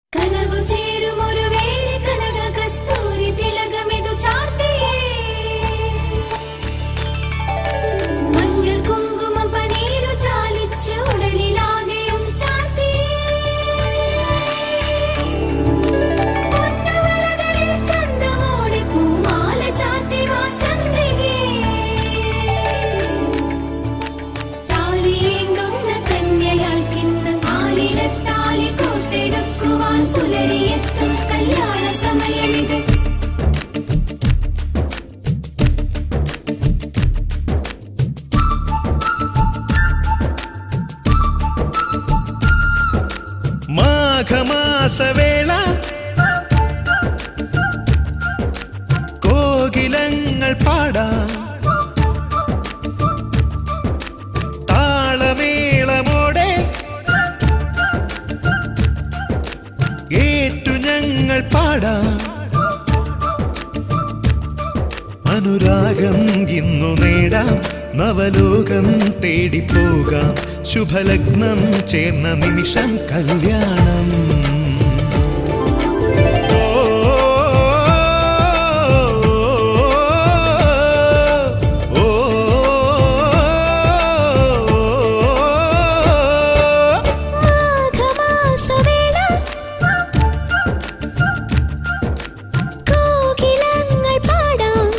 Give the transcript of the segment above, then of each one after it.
കനവു ചേരുമൊരു വേളി കനക കസ്തൂരി തിലകമിതു ചാർത്തിയേ മഞ്ഞൾ കുങ്കുമം പനീരു ചാലിച്ച് ഉടലിലാകെയും ചാർത്തിയേ പൊന്നുവളകളിൽ ചന്തമോടെ പൂമാല ചാർത്തി വാ ചന്ദ്രികേ താലിയേന്തുന്ന കന്യയാൾക്കിന്ന് ആലിലത്താലി കോർത്തെടുക്കുവാൻ പുലരിയെത്തും കല്യാണ സമയമിത് മാഘമാസവേള കോകിലങ്ങൾ പാടാം താളമേളമോടെ ഏറ്റു ഞങ്ങൾ പാടാം അനുരാഗം ഇന്നു നേടാം നവലോകം തേടിപ്പോകാം ശുഭലഗ്നം ചേർന്ന നിമിഷം കല്യാണം ഓ, ഓ, ഓ, മാഘമാസവേള കോകിലങ്ങൾ പാടാം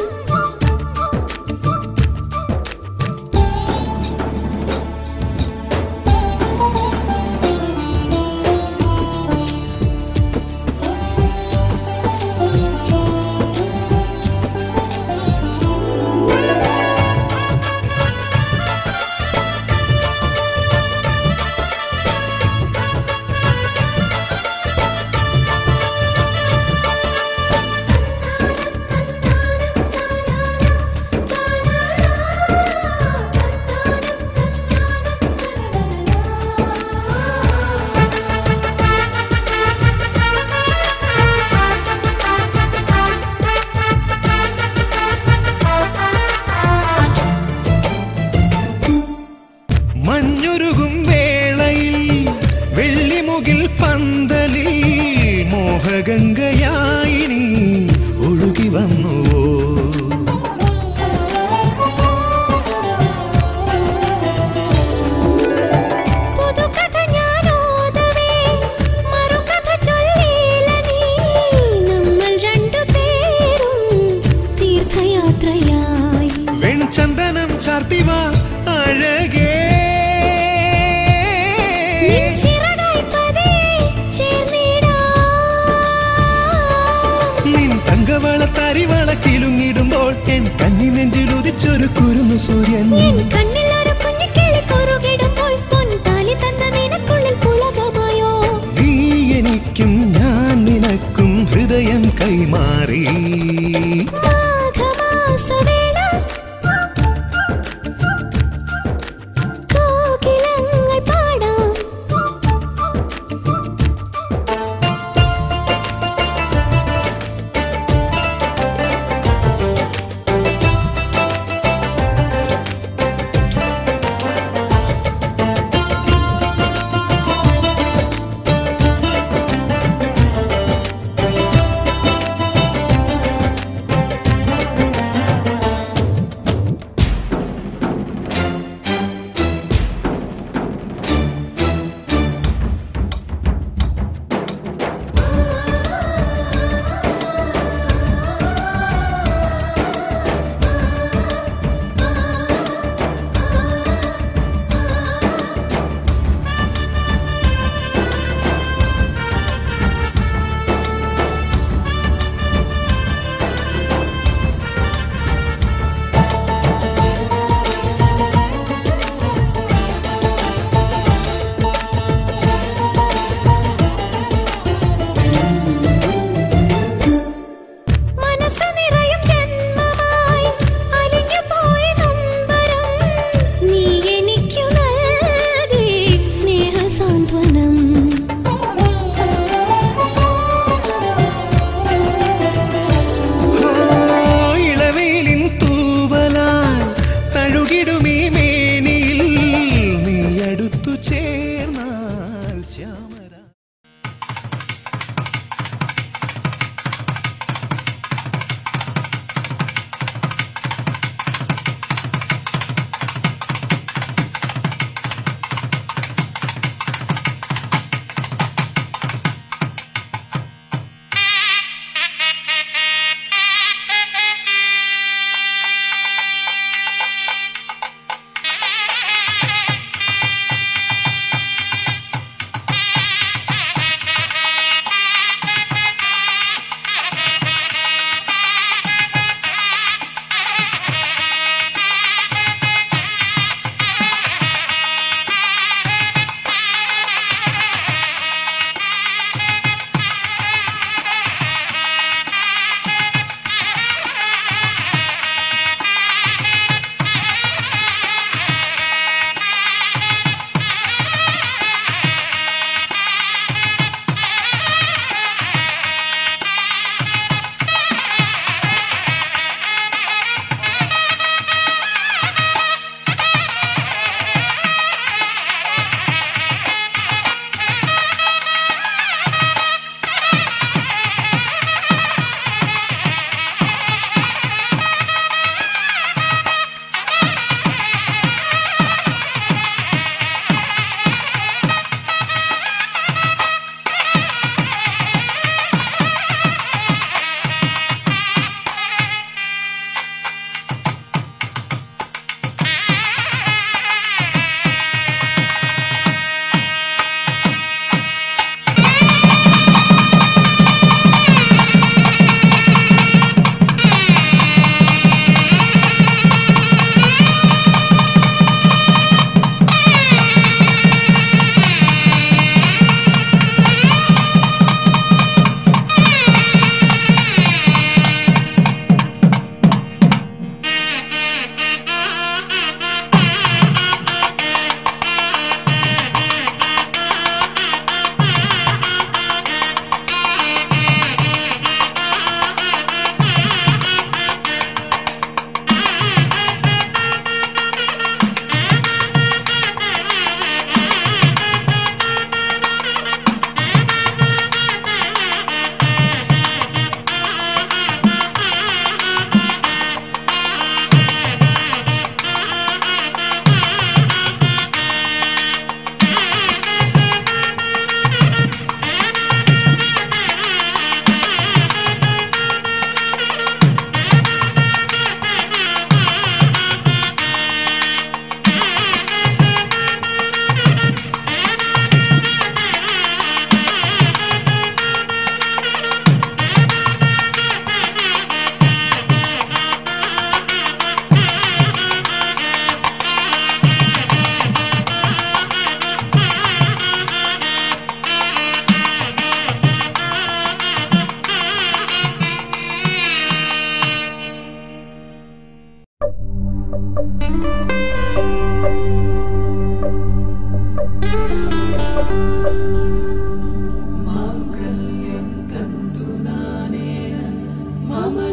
മഞ്ഞുരുകും വേളയിൽ വെള്ളിമുകിൽ പന്തലിൽ മോഹഗംഗയായി നീ ഒഴുകി വന്നുവോ പുതുകഥ ഞാനോദവേ മറുകഥ ചൊല്ലിയില്ല നീ നമ്മൾ രണ്ടുപേരും തീർത്ഥയാത്രയായി വെൺചന്ദനം ചാർത്തിവാ അഴകേ ചിറകായി പതിയെ ചേർന്നിടാം നിൻ തങ്കവള തരിവള കിലുങ്ങിടുമ്പോൾ എൻ കന്നി നെഞ്ചിൽ ഉദിച്ചൊരു കുരുന്നു സൂര്യൻ എൻ കണ്ണിൽ ഒരു കുഞ്ഞിക്കിളി കുറുകിടുമ്പോൾ പൊൻതാലി തന്ന നിനക്കുള്ളിൽ പുളകമായോ നീ എനിക്കും ഞാൻ നിനക്കും ഹൃദയം കൈമാറി മാഘമാസവേള കോകിലങ്ങൾ പാടാം ഓ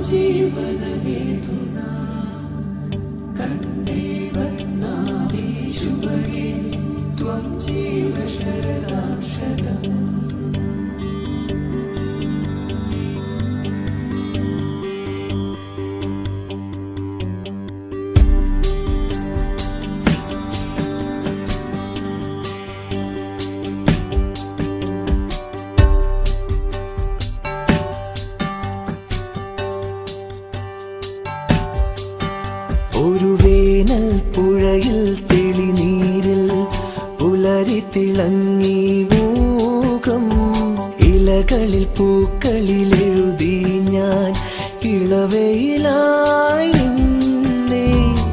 ഒരു വേനൽ പുഴയിൽ തെളിനീരിൽ പുലരി തിളങ്ങി മൂകം ഇലകളിൽ പൂക്കളിൽ എഴുതി ഞാൻ ഇളവയിലായി നിന്നെ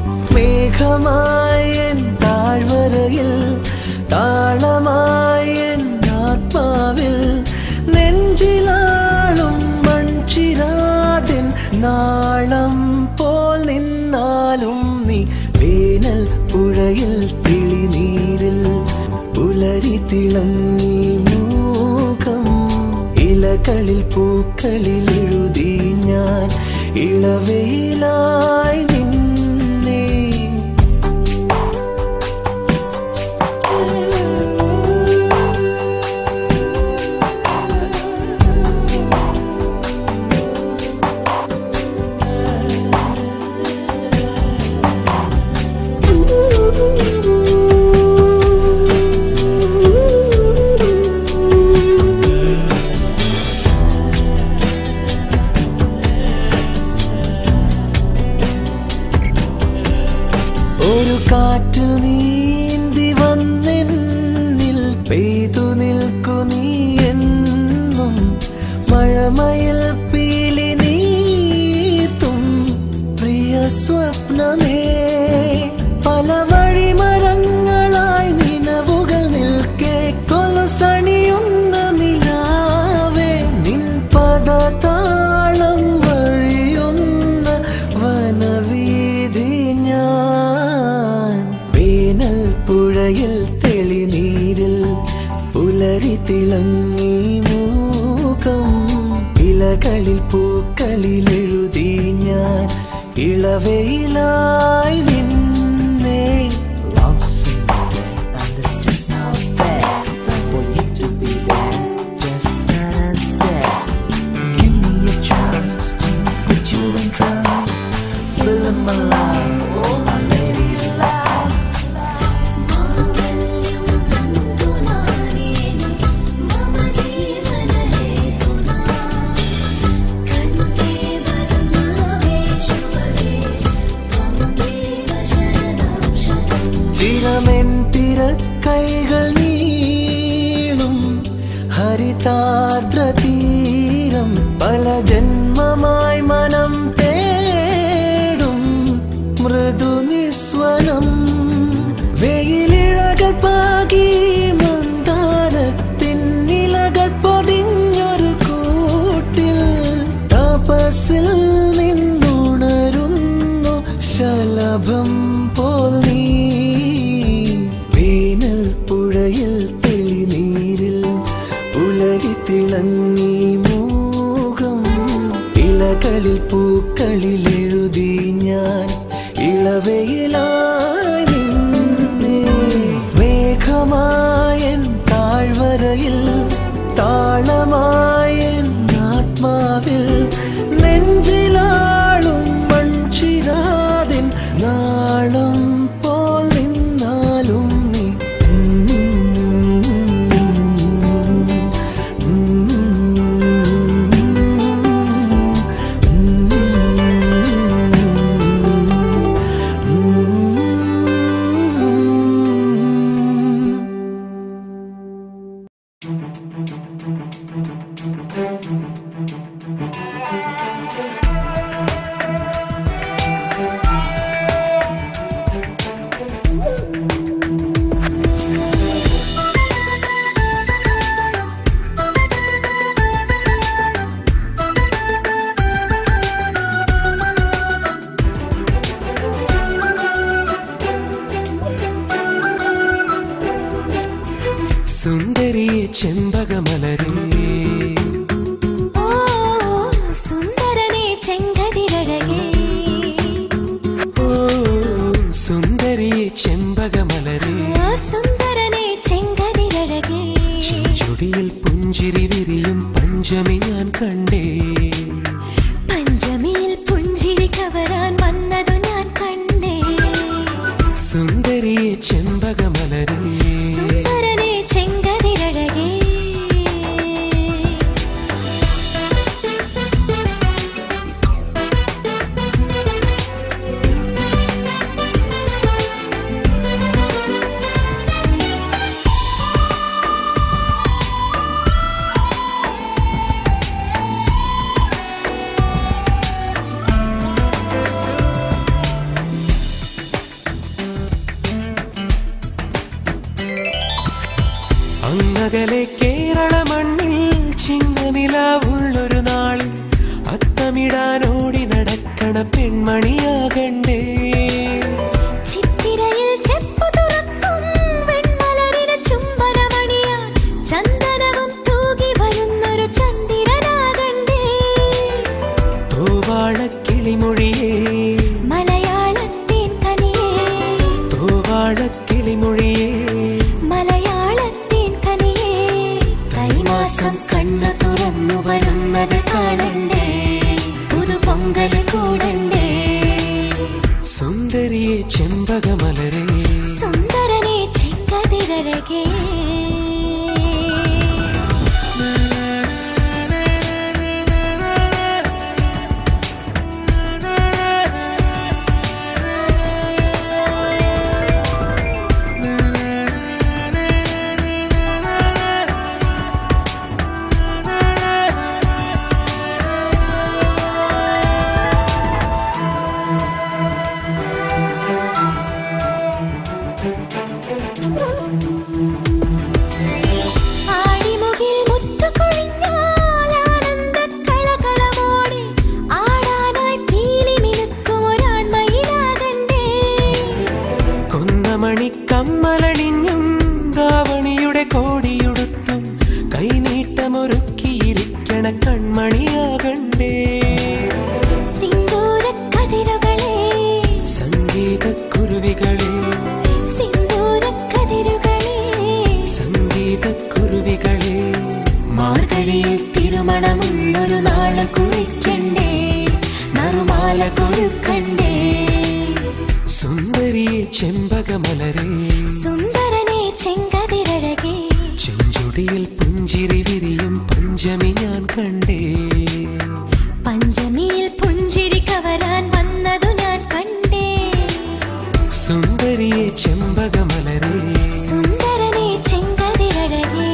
മേഘമായൻ താഴ്വരയിൽ താളമായൻ ആത്മാവിൽ നെഞ്ചിലാളും മൺചിരാതിൻ നാളം പോൽ നിന്നാലും നീ വേനൽ പുഴയിൽ തിളിനീരിൽ പുലരി തിളങ്ങി മൂകം ഇലകളിൽ പൂക്കളിൽ എഴുതി ഞാൻ ഇളവയിലായി നിന്നെ ഒരു കാറ്റിൽ നീന്തി വന്നെന്നിൽ പെയ്തു നിൽക്കു നീ എന്നും മഴമയിൽ പീലി നീത്തും പ്രിയ സ്വപ്നമേ പല വഴിമരങ്ങളായി നിലവുകൾ നിൽക്കെ കൊലുസണിയുന്ന നിലാവേ നിൻ പദതാളം വഴിയുന്ന വനവീതി ഞാൻ വേനൽ പുഴയിൽ തെളിനീരിൽ പുലരി തിളങ്ങി മൂകം ഇലകളിൽ പൂക്കളിൽ എഴുതി ഞാൻ ഇളവയിലായി നിന്നെ Love's in the air, and it's just not fair for you to be there. Just stand and stare. Give me a chance to put you in trance. Fill in my life, oh my lady love. ചിരമെൻ തിര കൈകൾ നീളും ഹരിതാദ്ര തീരം പല ജന്മമായി മനം തേടും മൃദു നിസ്വനം വെയിലിഴകൾ പാകി മന്ദാരത്തിൻ നിലകൾ പൊതിഞ്ഞൊരു കൂട്ടിൽ തപസിൽ നിന്നുണരുന്നു ശലഭം പോൽ നീ വേനൽ പുഴയിൽ തെളിനീരിൽ പുലരി തിളങ്ങി മൂകം ഇലകളിൽ പൂക്കളിൽ എഴുതി ഞാൻ ഇളവയിലായി നിന്നെ മേഘമായൻ താഴ്വരയിൽ താളമായൻ ആത്മാവിൽ നെഞ്ചിലാളും മൺചിരാതിൻ നാളം പോൽ നിന്നാലും നീ സുന്ദരിയെ ചെമ്പകമലരേ ഓ സുന്ദരനെ ചെങ്കൻ പഞ്ചമി ഞാൻ കണ്ടേ പഞ്ചമിയിൽ പുഞ്ചിരി കവരാൻ വന്നതു ഞാൻ കണ്ടേ സുന്ദരിയെ ചെമ്പകമലരേ സുന്ദരനെ ചെങ്കതിരഴകേ അങ്ങകലെ കേരള മണ്ണിൽ ചിങ്ങനില ഉള്ളൊരു നാളിൽ അത്തമിടാനോടി നടക്കണ പെൺമണിയാകണ്ടേ ചിത്തിരയിൽ ചെപ്പു തുറക്കും വെൺമലരിന് ചുംബനമണിയാൻ ചന്ദനവും തൂകി വരുന്നൊരു ചന്ദ്രനാകണ്ടേ തോവാള കിളിമൊഴിയേ മലയാളത്തിൻ കനിയേ തോവാള കിളിമൊഴിയേ മലയാളത്തിൻ കനിയേ കൈമാസം കണ്ണു തുറന്നു വരുന്നത് കാണണ്ടേ പുതുപൊങ്കൽ കൂടണ്ടേ സുന്ദരിയെ ചെമ്പകമലരേ സുന്ദരനെ ചെങ്കതിരഴകേ ആടിമുകിൽ മുത്തുകൊഴിഞ്ഞാൽ ആനന്ദക്കളകളമോടെ ആടാനായി പീലി മിനുക്കും ഒരാൺമയിലാകണ്ടേ കൊന്നമണി കമ്മലണിഞ്ഞും ദാവണിയുടെ കോടിയുടുത്തും കൈനീട്ടമൊരുക്കിയിരിക്കണ കൺമണിയാകണ്ടേ സിന്ദൂരക്കതിരുകളെ സംഗീതക്കുരുവികളെ സിന്ദൂരക്കതിരുകളെ സംഗീതക്കുരുവികളെ മാർഗഴിയിൽ തിരുമണമുള്ളൊരു നാള് കുറിക്കണ്ടേ നറുമാല കൊരുക്കണ്ടേ സുന്ദരിയെ ചെമ്പകമലരേ സുന്ദരനെ ചെങ്കതിരഴകേ ചെഞ്ചുടിയിൽ പുഞ്ചിരി വിരിയും പഞ്ചമി ഞാൻ കണ്ടേ പഞ്ചമിയിൽ പുഞ്ചിരി കവരാൻ വന്നതു ഞാൻ കണ്ടേ സുന്ദരിയെ ചെമ്പകമലരേ സുന്ദരനെ ചെങ്കതിരഴകേ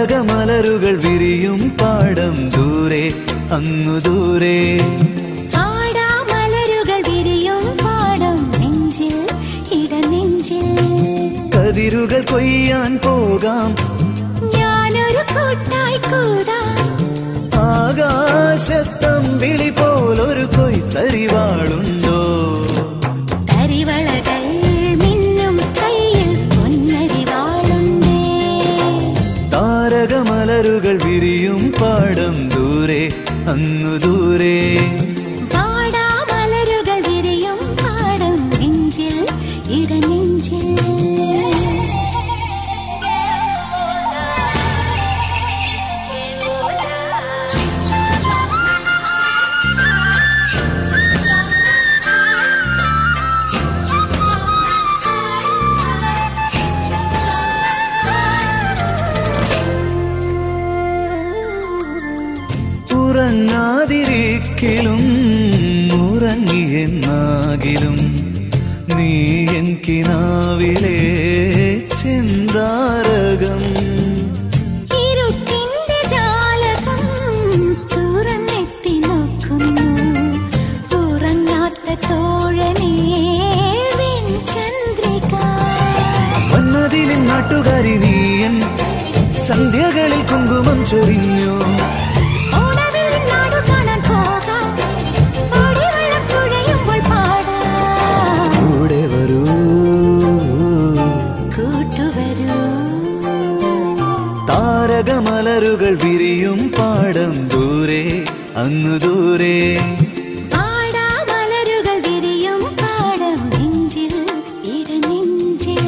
താരകമലരുകൾ വിരിയും പാടം ദൂരെ അങ്ങു ദൂരെ വാടാമലരുകൾ വിരിയും പാടം നെഞ്ചിൽ ഇടനെഞ്ചിൽ കതിരുകൾ കൊയ്യാൻ പോകാം ഞാനൊരു കൂട്ടായി കൂടാം ആകാശത്തമ്പിളി പോലൊരു കൊയ്ത്തരിവാളുണ്ടോ കരിവളകൾ മിന്നും കയ്യിൽ പൊന്നരിവാളുണ്ടേ താരകമലരുകൾ വിരിയും പാടം ദൂരെ അങ്ങു ദൂരെ വാടാമലരുകൾ വിരിയും പാടം നെഞ്ചിൽ ഇടനെഞ്ചിൽ ഉറങ്ങാതിരിക്കലും ഉറങ്ങിയെന്നാകിലും നീ എൻ കിനാവിലെ ചിന്താരകം ഇരുട്ടിന്റെ ജാലകം തുറന്നെത്തി നോക്കുന്നു ഉറങ്ങാത്ത തോഴനേ ചന്ദ്രിക വന്നതിലും നാട്ടുകാരി നീയൻ സന്ധ്യകളിൽ കുങ്കുമം ചൊരിഞ്ഞു ഓണവിൽ നാടു കാണാൻ പോകാം ഓടിവെള്ളം തുഴയുമ്പോൾ പാടാം കൂടെ വരൂ കൂട്ടുവരൂ താരകമലരുകൾ വിരിയും പാടം ദൂരെ അങ്ങു ദൂരെ വാടാമലരുകൾ വിരിയും പാടം നെഞ്ചിൽ ഇടനെഞ്ചിൽ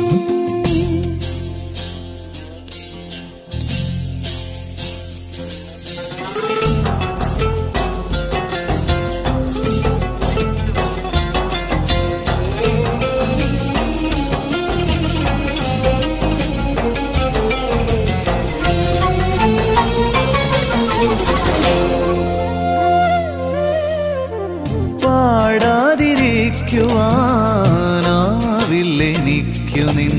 പാടാതിരിക്കുവാനാവില്ലെനിക്കു നിൻ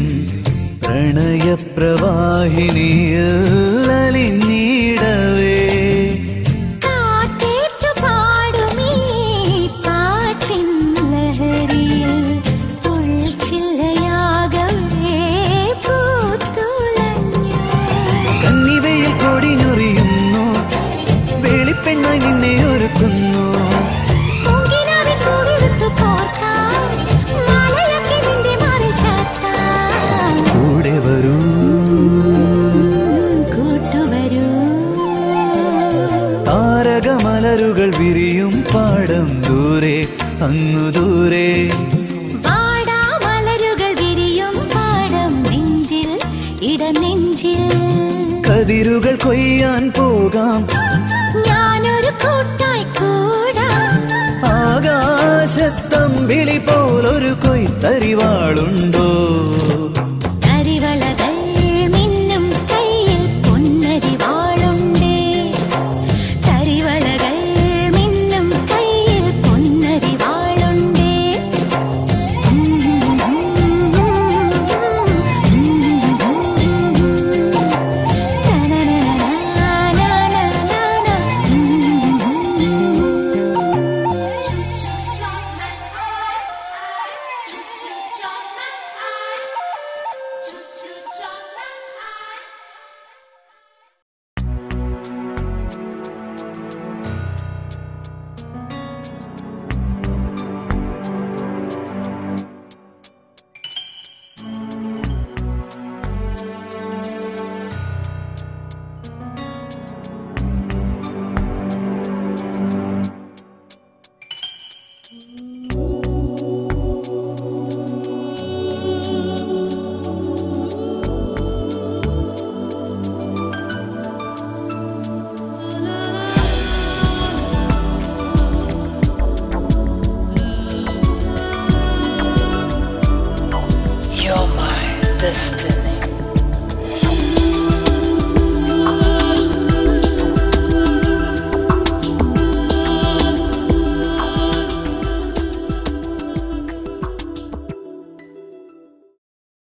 പ്രണയപ്രവാഹിനിയിൽ അലിഞ്ഞിടവേ കാറ്റേറ്റു പാടുമീ പാട്ടിൻ ലഹരിയിൽ ഉൾച്ചില്ലയാകവേ പൂത്തുലഞ്ഞു കന്നിവയിൽ കൊടിഞ്ഞൊറിയുന്നു വെളിപ്പെണ്ണായി നിന്നെ ഒരുക്കുന്നു പൂങ്കിനാവിൻ പൂവിരുത്തു കോർക്കാം മാലയൊക്കെ നിന്റെ മാറിൽ ചാർത്താം കൂടെ വരൂ കൂട്ടുവരൂ താരകമലരുകൾ വിരിയും പാടം ദൂരെ അങ്ങു ദൂരെ വാടാമലരുകൾ വിരിയും പാടം നെഞ്ചിൽ ഇടനെഞ്ചിൽ കതിരുകൾ കൊയ്യാൻ പോകാം ഞാനൊരു കൂട്ടായി കൂടാം ആകാശത്തമ്പിളി പോലൊരു കൊയ്ത്തരിവാളുണ്ടോ